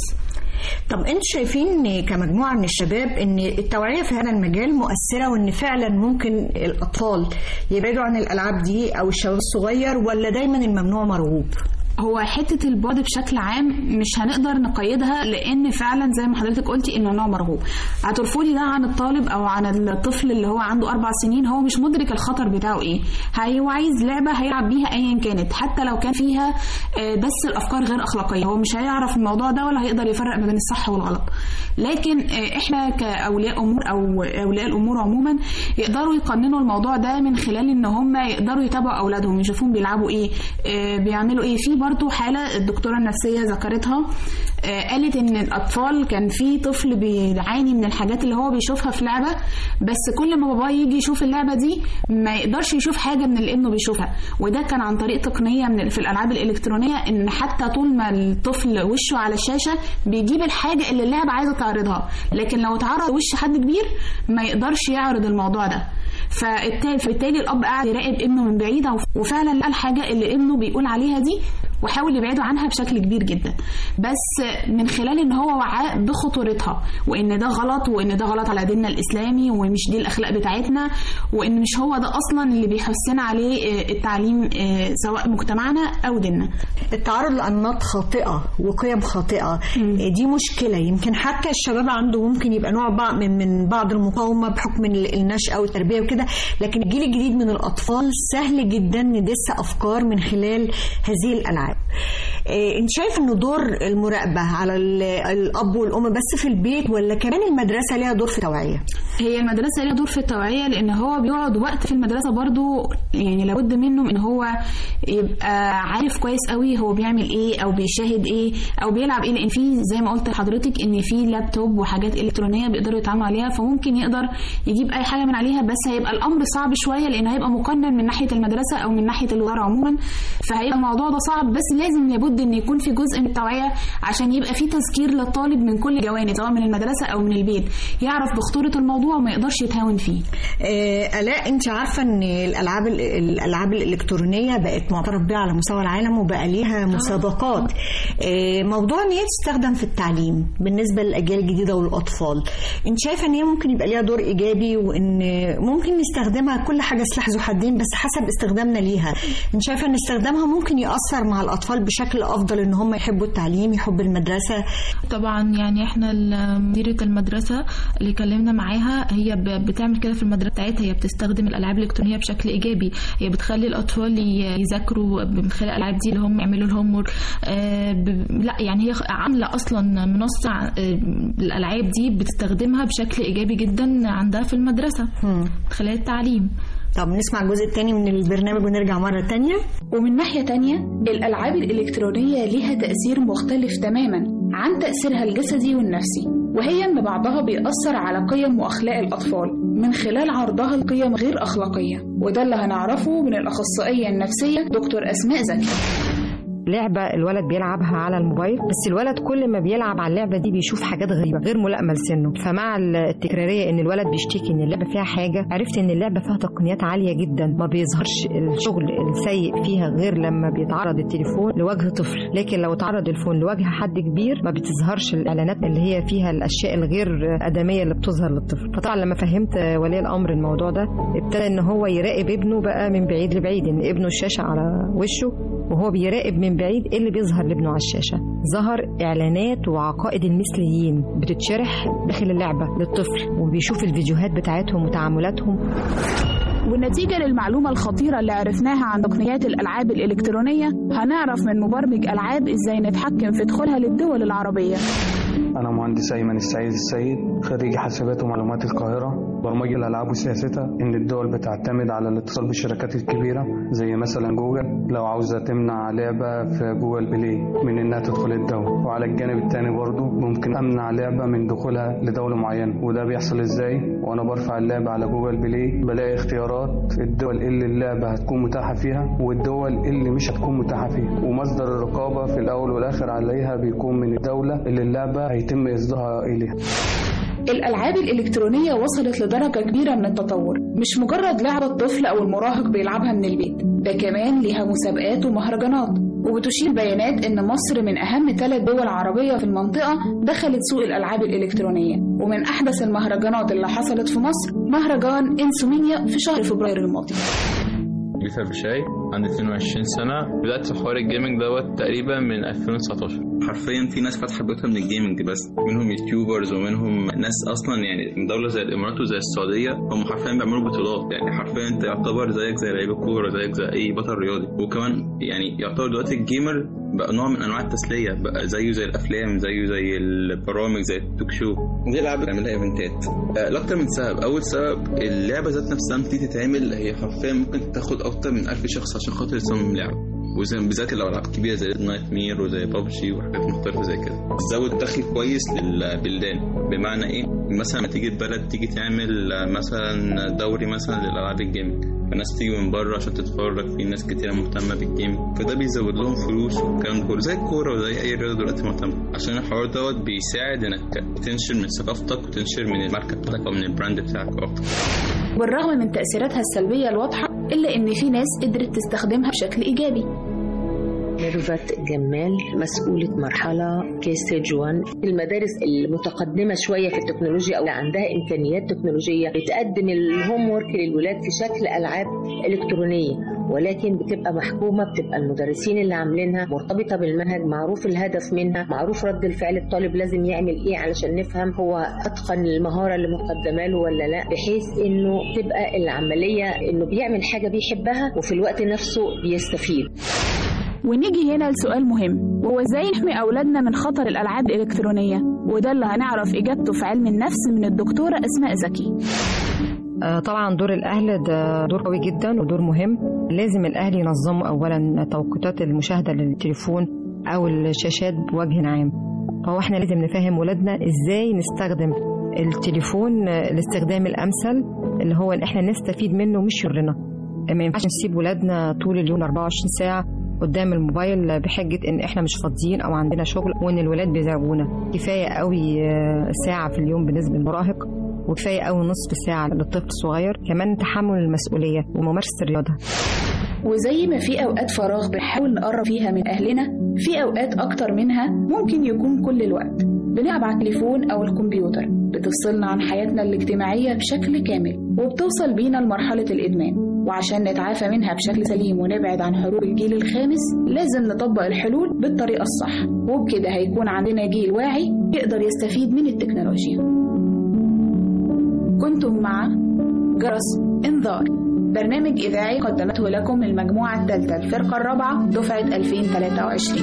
طب انتوا شايفين كمجموعه من الشباب ان التوعيه في هذا المجال مؤثره وان فعلا ممكن الاطفال يبعدوا عن الالعاب دي او الشباب الصغير ولا دايما الممنوع مرغوب هو حتة البعد بشكل عام مش هنقدر نقيدها لأن فعلا زي ما حضرتك قلتي إنه نوع مرغوب هترفضي ده عن الطالب أو عن الطفل اللي هو عنده أربع سنين هو مش مدرك الخطر بتاعه إيه هي- هو عايز لعبة هيلعب بيها أيا كانت حتى لو كان فيها آه، بس الأفكار غير أخلاقية هو مش هيعرف الموضوع ده ولا هيقدر يفرق ما بين الصح والغلط لكن آه، إحنا كأولياء أمور أو أولياء الأمور عموما يقدروا يقننوا الموضوع ده من خلال إن هم يقدروا يتابعوا أولادهم يشوفوهم بيلعبوا إيه آه، بيعملوا إيه في برضو حالة الدكتورة النفسية ذكرتها آه، قالت ان الاطفال كان في طفل بيعاني من الحاجات اللي هو بيشوفها في لعبه بس كل ما باباه يجي يشوف اللعبه دي ما يقدرش يشوف حاجه من اللي ابنه بيشوفها وده كان عن طريق تقنيه من في الالعاب الالكترونيه ان حتى طول ما الطفل وشه على الشاشه بيجيب الحاجه اللي اللعبه عايزه تعرضها لكن لو اتعرض وش حد كبير ما يقدرش يعرض الموضوع ده فبالتالي فبالتالي الاب قاعد يراقب ابنه من بعيد وفعلا لقى الحاجه اللي ابنه بيقول عليها دي وحاول يبعده عنها بشكل كبير جدا بس من خلال ان هو وعاه بخطورتها وان ده غلط وان ده غلط على ديننا الاسلامي ومش دي الاخلاق بتاعتنا وان مش هو ده اصلا اللي بيحسنا عليه آه، التعليم آه، سواء مجتمعنا او ديننا التعرض لأنماط خاطئة وقيم خاطئة دي مشكلة يمكن حتى الشباب عنده ممكن يبقى نوع بعض من من بعض المقاومة بحكم ال- النشأة والتربية وكده لكن الجيل الجديد من الأطفال سهل جدا ندس أفكار من خلال هذه الألعاب إيه، انت شايف انه دور المراقبة على ال- الأب والأم بس في البيت ولا كمان المدرسة ليها دور في التوعية؟ هي المدرسة ليها دور في التوعية لأن هو بيقعد وقت في المدرسة برضو يعني لابد منه إن هو يبقى عارف كويس قوي هو بيعمل إيه أو بيشاهد إيه أو بيلعب إيه لأن في زي ما قلت لحضرتك إن في لابتوب وحاجات إلكترونية بيقدروا يتعاملوا عليها فممكن يقدر يجيب أي حاجة من عليها بس هيبقى الأمر صعب شوية لأن هيبقى مقنن من ناحية المدرسة أو من ناحية الوزارة عموما فهيبقى الموضوع ده صعب بس لازم لابد إن يكون في جزء من التوعية عشان يبقى في تذكير للطالب من كل جوانب سواء من المدرسة أو من البيت يعرف بخطورة الموضوع وما يقدرش يتهاون فيه آه، آلاء انت عارفة ان الالعاب الالعاب الالكترونية بقت معترف بها على مستوى العالم وبقى ليها مسابقات آه، موضوع ان هي تستخدم في التعليم بالنسبة للاجيال الجديدة والاطفال انت شايفة ان هي ممكن يبقى ليها دور ايجابي وان ممكن نستخدمها كل حاجة سلاح ذو حدين بس حسب استخدامنا ليها انت شايفة ان استخدامها ممكن يأثر مع الاطفال بشكل افضل ان هم يحبوا التعليم يحبوا المدرسه طبعا يعني احنا ال- مديرة المدرسة اللي كلمنا معاها هي ب- بتعمل كده في المدرسة بتاعتها هي بتستخدم الألعاب الإلكترونية بشكل إيجابي هي بتخلي الأطفال ي- يذاكروا من خلال الألعاب دي اللي هم يعملوا الهوم ورك آه ب- لا يعني هي عاملة أصلا منصة آه، الألعاب دي بتستخدمها بشكل إيجابي جدا عندها في المدرسة من خلال التعليم طب نسمع الجزء الثاني من البرنامج ونرجع مرة تانية ومن ناحية تانية الألعاب الإلكترونية ليها تأثير مختلف تماما عن تأثيرها الجسدي والنفسي وهي إن بعضها بيأثر على قيم وأخلاق الأطفال من خلال عرضها لقيم غير أخلاقية وده اللي هنعرفه من الأخصائية النفسية دكتور أسماء زكي لعبة الولد بيلعبها على الموبايل بس الولد كل ما بيلعب على اللعبة دي بيشوف حاجات غريبة غير ملائمة لسنه فمع التكرارية ان الولد بيشتكي ان اللعبة فيها حاجة عرفت ان اللعبة فيها تقنيات عالية جدا ما بيظهرش الشغل السيء فيها غير لما بيتعرض التليفون لوجه طفل لكن لو اتعرض الفون لوجه حد كبير ما بتظهرش الاعلانات اللي هي فيها الاشياء الغير ادمية اللي بتظهر للطفل فطبعا لما فهمت ولي الامر الموضوع ده ابتدى ان هو يراقب ابنه بقى من بعيد لبعيد ان ابنه الشاشة على وشه وهو بيراقب من بعيد ايه اللي بيظهر لابنه على الشاشه ظهر اعلانات وعقائد المثليين بتتشرح داخل اللعبه للطفل وبيشوف الفيديوهات بتاعتهم وتعاملاتهم والنتيجة للمعلومة الخطيرة اللي عرفناها عن تقنيات الألعاب الإلكترونية هنعرف من مبرمج ألعاب إزاي نتحكم في دخولها للدول العربية أنا مهندس أيمن السعيد السيد خريج حاسبات ومعلومات القاهرة برمجة الألعاب وسياستها إن الدول بتعتمد على الاتصال بالشركات الكبيرة زي مثلا جوجل لو عاوزة تمنع لعبة في جوجل بلاي من إنها تدخل الدولة وعلى الجانب التاني برضو ممكن أمنع لعبة من دخولها لدولة معينة وده بيحصل إزاي وأنا برفع اللعبة على جوجل بلاي بلاقي اختيارات الدول اللي اللعبة هتكون متاحة فيها والدول اللي مش هتكون متاحة فيها ومصدر الرقابة في الأول والآخر عليها بيكون من الدولة اللي اللعبة هيتم إصدارها إليها الألعاب الإلكترونية وصلت لدرجة كبيرة من التطور مش مجرد لعبة طفل أو المراهق بيلعبها من البيت ده كمان ليها مسابقات ومهرجانات وبتشير بيانات إن مصر من أهم ثلاث دول عربية في المنطقة دخلت سوق الألعاب الإلكترونية ومن أحدث المهرجانات اللي حصلت في مصر مهرجان إنسومينيا في شهر فبراير الماضي بيتر بشاي عندي 22 سنة بدأت في حوار الجيمنج دوت تقريبا من 2019 حرفيا في ناس فاتحه بيوتها من الجيمنج بس منهم يوتيوبرز ومنهم ناس اصلا يعني من دوله زي الامارات وزي السعوديه هم حرفيا بيعملوا بطولات يعني حرفيا انت يعتبر زيك زي لعيب الكوره زيك زي اي بطل رياضي وكمان يعني يعتبر دلوقتي الجيمر بقى نوع من انواع التسليه بقى زيه زي الافلام زيه زي البرامج زي التوك شو دي العاب بنعملها ايفنتات آه، لاكتر من سبب اول سبب اللعبه ذات نفسها لما تيجي تتعمل هي حرفيا ممكن تاخد اكتر من 1000 شخص عشان خاطر يصمم لعبه وزي بالذات الالعاب الكبيره زي نايت مير وزي بابجي وحاجات مختلفه زي كده تزود دخل كويس للبلدان بمعنى ايه مثلا لما تيجي البلد تيجي تعمل آه، مثلا دوري مثلا للالعاب الجيمنج فناس تيجي من بره عشان تتفرج في ناس كتيره مهتمه بالجيم فده بيزود لهم فلوس والكلام ده كله زي الكوره وزي اي رياضه دلوقتي مهتمه عشان الحوار دوت بيساعد انك تنشر من ثقافتك وتنشر من الماركه بتاعتك او من البراند بتاعك اكتر بالرغم من تأثيراتها السلبية الواضحة إلا إن في ناس قدرت تستخدمها بشكل إيجابي ميرفت جمال مسؤولة مرحلة كي ستيج 1 المدارس المتقدمة شوية في التكنولوجيا أو عندها إمكانيات تكنولوجية بتقدم الهوم وورك للولاد في شكل ألعاب إلكترونية ولكن بتبقى محكومة بتبقى المدرسين اللي عاملينها مرتبطة بالمنهج معروف الهدف منها معروف رد الفعل الطالب لازم يعمل إيه علشان نفهم هو أتقن المهارة اللي مقدمة له ولا لا بحيث إنه تبقى العملية إنه بيعمل حاجة بيحبها وفي الوقت نفسه بيستفيد ونيجي هنا لسؤال مهم وهو ازاي نحمي اولادنا من خطر الالعاب الالكترونيه وده اللي هنعرف اجابته في علم النفس من الدكتوره اسماء زكي آه، طبعا دور الاهل ده دور قوي جدا ودور مهم لازم الاهل ينظموا اولا توقيتات المشاهده للتليفون او الشاشات بوجه عام فهو احنا لازم نفهم ولادنا ازاي نستخدم التليفون آه، الاستخدام الامثل اللي هو ان احنا نستفيد منه مش يضرنا ما ينفعش نسيب ولادنا طول اليوم 24 ساعه قدام الموبايل بحجة إن إحنا مش فاضيين أو عندنا شغل وإن الولاد بيزعجونا كفاية قوي آه، ساعة في اليوم بالنسبة للمراهق وكفاية قوي نصف ساعة للطفل الصغير كمان تحمل المسؤولية وممارسة الرياضة وزي ما في اوقات فراغ بنحاول نقرب فيها من اهلنا في اوقات اكتر منها ممكن يكون كل الوقت بنلعب على التليفون أو الكمبيوتر بتفصلنا عن حياتنا الاجتماعية بشكل كامل وبتوصل بينا لمرحلة الإدمان وعشان نتعافى منها بشكل سليم ونبعد عن حروب الجيل الخامس لازم نطبق الحلول بالطريقة الصح وبكده هيكون عندنا جيل واعي يقدر يستفيد من التكنولوجيا كنتم مع جرس انذار برنامج إذاعي قدمته لكم المجموعة الثالثة الفرقة الرابعة دفعة 2023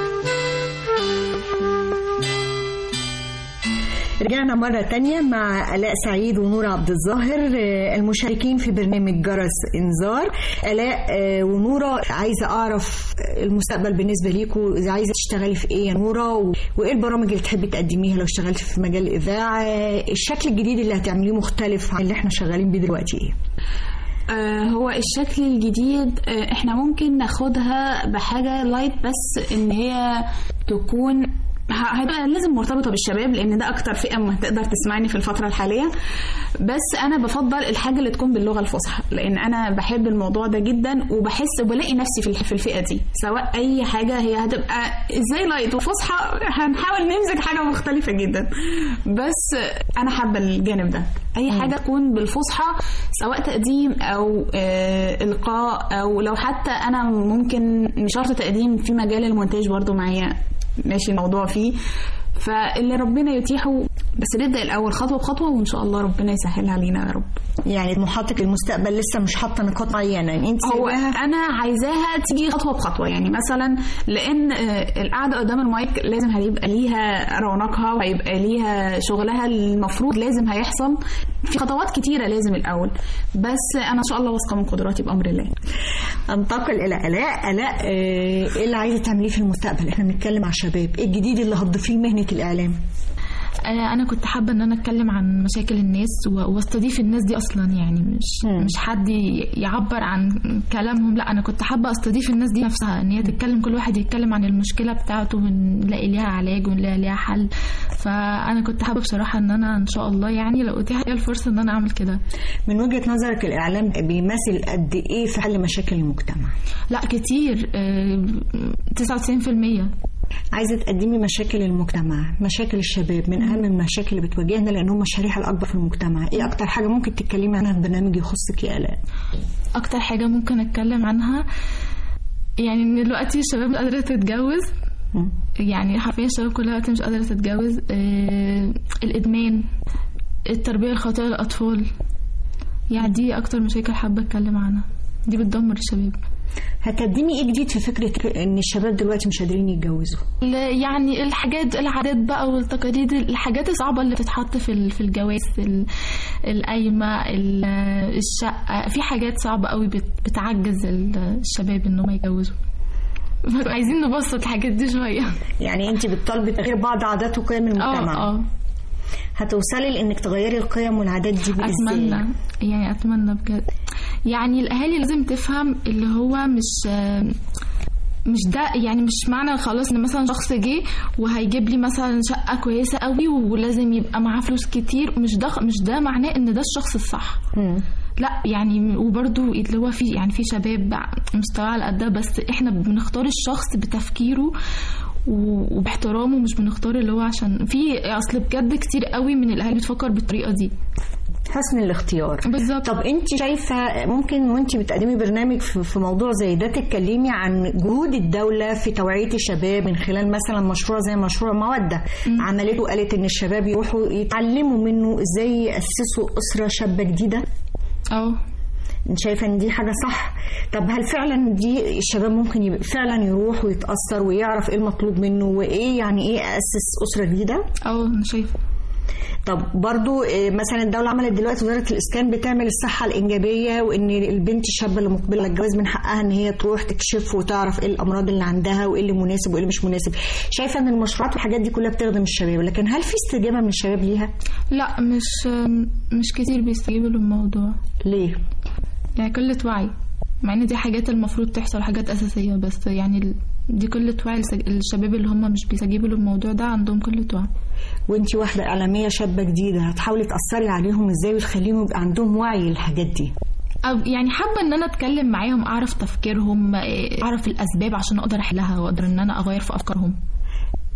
رجعنا مرة تانية مع آلاء سعيد ونور عبد الظاهر آه، المشاركين في برنامج جرس إنذار آلاء آه، ونورة عايزة أعرف المستقبل بالنسبة ليكم إذا عايزة تشتغلي في إيه يا نورة و- وإيه البرامج اللي تحبي تقدميها لو اشتغلتي في مجال الإذاعة الشكل الجديد اللي هتعمليه مختلف عن اللي احنا شغالين بيه دلوقتي إيه؟ آه، هو الشكل الجديد آه، احنا ممكن ناخدها بحاجة لايت بس ان هي تكون ه- هتبقى لازم مرتبطة بالشباب لأن ده أكتر فئة ما تقدر تسمعني في الفترة الحالية بس أنا بفضل الحاجة اللي تكون باللغة الفصحى لأن أنا بحب الموضوع ده جدا وبحس وبلاقي نفسي في الح- في الفئة دي سواء أي حاجة هي هتبقى إزاي لايت وفصحى هنحاول نمزج حاجة مختلفة جدا بس أنا حابة الجانب ده أي حاجة تكون بالفصحى سواء تقديم أو آه إلقاء أو لو حتى أنا ممكن مش شرط تقديم في مجال المونتاج برضو معايا ماشي الموضوع فيه فاللي ربنا يتيحه بس نبدا الاول خطوه بخطوه وان شاء الله ربنا يسهلها علينا يا رب يعني طموحاتك المستقبل لسه مش حاطة نقاط معينة يعني أنت هو سايباها انا عايزاها تيجي خطوه بخطوه يعني مثلا لان آه، القعده قدام المايك لازم هيبقى ليها رونقها وهيبقى ليها شغلها المفروض لازم هيحصل في خطوات كتيره لازم الاول بس انا ان شاء الله واثقه من قدراتي بامر الله انتقل الى الاء الاء آه، ايه اللي عايزه تعمليه في المستقبل احنا بنتكلم على الشباب ايه الجديد اللي هتضيفيه لمهنه الاعلام آه، انا كنت حابه ان انا اتكلم عن مشاكل الناس و- واستضيف الناس دي اصلا يعني مش مش حد ي- يعبر عن كلامهم لا انا كنت حابه استضيف الناس دي نفسها ان هي تتكلم كل واحد يتكلم عن المشكله بتاعته ونلاقي ليها علاج ونلاقي ليها حل فانا كنت حابه بصراحه ان انا ان شاء الله يعني لو اتيحت لي الفرصه ان انا اعمل كده من وجهه نظرك الاعلام بيمثل قد ايه في حل مشاكل المجتمع لا كتير آه، 99% عايزه تقدمي مشاكل المجتمع مشاكل الشباب من اهم المشاكل اللي بتواجهنا لان هم الشريحه الاكبر في المجتمع ايه اكتر حاجه ممكن تتكلمي عنها في برنامج يخصك يا الاء اكتر حاجه ممكن اتكلم عنها يعني ان دلوقتي الشباب مش قادره تتجوز يعني حرفيا الشباب كلها دلوقتي مش قادره تتجوز آه الادمان التربيه الخاطئه للاطفال يعني دي اكتر مشاكل حابه اتكلم عنها دي بتدمر الشباب هتقدمي ايه جديد في فكره ان الشباب دلوقتي مش قادرين يتجوزوا ال- يعني الحاجات العادات بقى والتقاليد الحاجات الصعبة اللي بتتحط في ال- في الجواز ال- القايمة ال- الشقة في حاجات صعبة قوي بت- بتعجز ال- الشباب انهم يتجوزوا عايزين نبسط الحاجات دي شوية يعني انت بتطالبي تغيير بعض عادات وقيم المجتمع اه اه هتوصلي لانك تغيري القيم والعادات دي بإزاي؟ اتمنى يعني اتمنى بجد يعني الاهالي لازم تفهم اللي هو مش مش ده يعني مش معنى خلاص ان مثلا شخص جه وهيجيب لي مثلا شقه كويسه قوي ولازم يبقى معاه فلوس كتير مش ده مش ده معناه ان ده الشخص الصح لا يعني وبرده اللي هو في يعني في شباب مستوى على قدها بس احنا بنختار الشخص بتفكيره و- وباحترامه مش بنختار اللي هو عشان في اصل بجد كتير قوي من الاهالي بتفكر بالطريقه دي حسن الاختيار بالظبط طب انت شايفه ممكن وانت بتقدمي برنامج في في موضوع زي ده تتكلمي عن جهود الدوله في توعيه الشباب من خلال مثلا مشروع زي مشروع موده عملته وقالت ان الشباب يروحوا يتعلموا منه ازاي ياسسوا اسره شابه جديده اه انت شايفه ان دي حاجه صح طب هل فعلا دي الشباب ممكن يبقى فعلا يروح ويتاثر ويعرف ايه المطلوب منه وايه يعني ايه اسس اسره جديده اه انا شايفه طب برضو إيه، مثلا الدولة عملت دلوقتي وزارة الإسكان بتعمل الصحة الإنجابية وإن البنت الشابة اللي مقبلة على الجواز من حقها إن هي تروح تكشف وتعرف إيه الأمراض اللي عندها وإيه اللي مناسب وإيه اللي مش مناسب شايفة إن المشروعات والحاجات دي كلها بتخدم الشباب لكن هل في استجابة من الشباب ليها؟ لا مش مش كتير بيستجيبوا للموضوع ليه؟ يعني قلة وعي مع ان دي حاجات المفروض تحصل حاجات اساسيه بس يعني ال- دي قلة وعي الس- الشباب اللي هم مش بيستجيبوا للموضوع ده عندهم قلة وعي وانت واحدة إعلامية شابة جديدة هتحاولي تأثري عليهم إزاي وتخليهم يبقى عندهم وعي للحاجات دي أو يعني حابه ان انا اتكلم معاهم اعرف تفكيرهم إيه، اعرف الاسباب عشان اقدر احلها واقدر ان انا اغير في افكارهم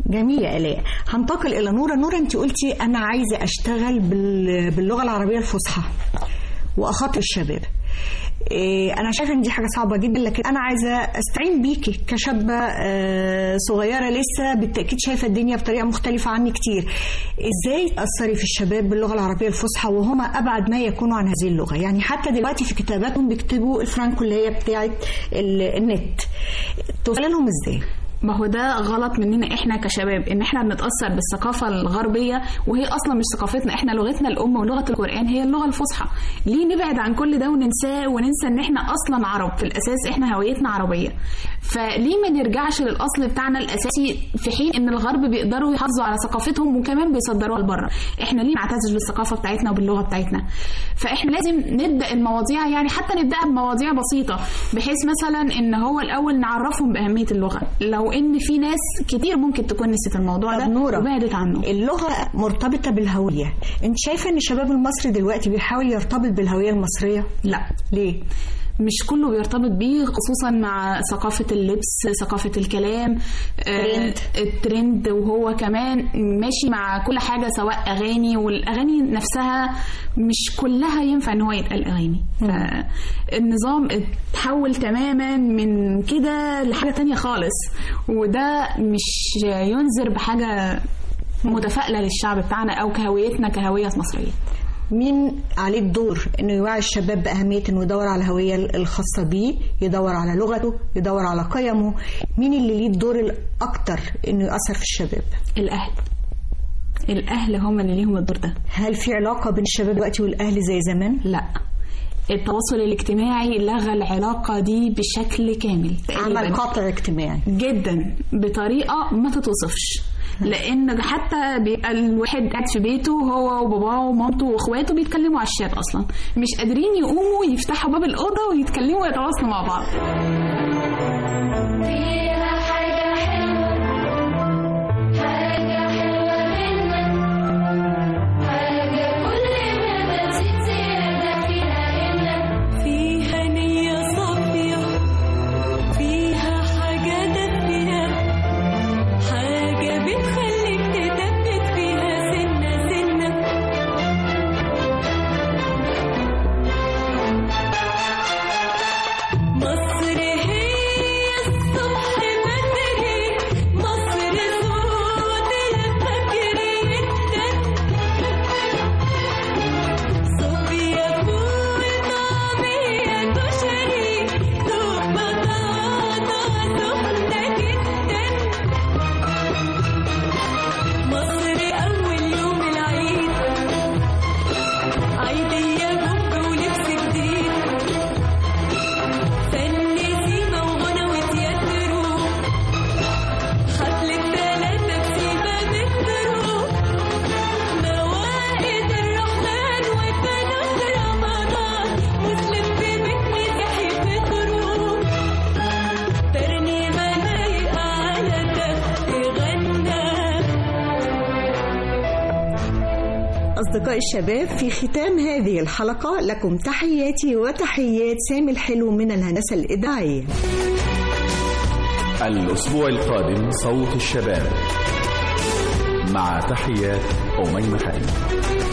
جميل يا الاء هنتقل الى نوره نوره انت قلتي انا عايزه اشتغل بال- باللغه العربيه الفصحى واخاطب الشباب إيه، انا شايفه ان دي حاجه صعبه جدا لكن انا عايزه استعين بيكي كشابه آه، صغيره لسه بالتاكيد شايفه الدنيا بطريقه مختلفه عني كتير ازاي تاثري في الشباب باللغه العربيه الفصحى وهم ابعد ما يكونوا عن هذه اللغه يعني حتى دلوقتي في كتاباتهم بيكتبوا الفرانكو اللي هي بتاعه ال- النت توصل لهم ازاي ما هو ده غلط مننا احنا كشباب ان احنا بنتاثر بالثقافه الغربيه وهي اصلا مش ثقافتنا احنا لغتنا الام ولغه القران هي اللغه الفصحى ليه نبعد عن كل ده وننساه وننسى ان احنا اصلا عرب في الاساس احنا هويتنا عربيه فليه ما نرجعش للاصل بتاعنا الاساسي في حين ان الغرب بيقدروا يحافظوا على ثقافتهم وكمان بيصدروها لبره احنا ليه نعتزش بالثقافه بتاعتنا وباللغه بتاعتنا فاحنا لازم نبدا المواضيع يعني حتى نبداها بمواضيع بسيطه بحيث مثلا ان هو الاول نعرفهم باهميه اللغه لو ان في ناس كتير ممكن تكون نسيت الموضوع ده نورة. وبعدت عنه اللغه مرتبطه بالهويه انت شايفه ان الشباب المصري دلوقتي بيحاول يرتبط بالهويه المصريه لا ليه مش كله بيرتبط بيه خصوصا مع ثقافة اللبس ثقافة الكلام آه، الترند وهو كمان ماشي مع كل حاجة سواء أغاني والأغاني نفسها مش كلها ينفع إن هو يتقال أغاني فالنظام اتحول تماما من كده لحاجة تانية خالص وده مش ينذر بحاجة متفائلة للشعب بتاعنا أو كهويتنا كهوية مصرية مين عليه الدور انه يوعي الشباب باهميه انه يدور على الهويه الخاصه بيه يدور على لغته يدور على قيمه مين اللي ليه الدور الاكتر انه ياثر في الشباب الاهل الاهل هم اللي ليهم الدور ده هل في علاقه بين الشباب دلوقتي والاهل زي زمان لا التواصل الاجتماعي لغى العلاقة دي بشكل كامل تقريباً. عمل قطع اجتماعي جدا بطريقة ما تتوصفش لان حتى بيبقى الواحد قاعد في بيته هو وباباه ومامته واخواته بيتكلموا على الشات اصلا مش قادرين يقوموا يفتحوا باب الاوضه ويتكلموا ويتواصلوا مع بعض فيها حاجة حلوة حاجة حلوة منك حاجة كل ما بتزيد زيادة فيها إنك فيها نية صافية فيها حاجة دافية حاجة بتخليك تثبت فيها سنة سنة مصر هي الصبح بدري مصر صوت الفجر يدك صوفيا فول طعمية كشري دوب بطاطا سخنة جدا مصر أول يوم العيد عيدية بومب ولبس جديد فن سيما وغنى وتياترو حفلة تلاتة بسيما بترو موائد الرحمن وفنان رمضان مسلم في بيتني زحي فطرو ترنيمة لايقة على تغنى أصدقاء الشباب في ختام هذه الحلقة لكم تحياتي وتحيات سامي الحلو من الهندسة الإذاعية الأسبوع القادم صوت الشباب مع تحيات أميمة حاتم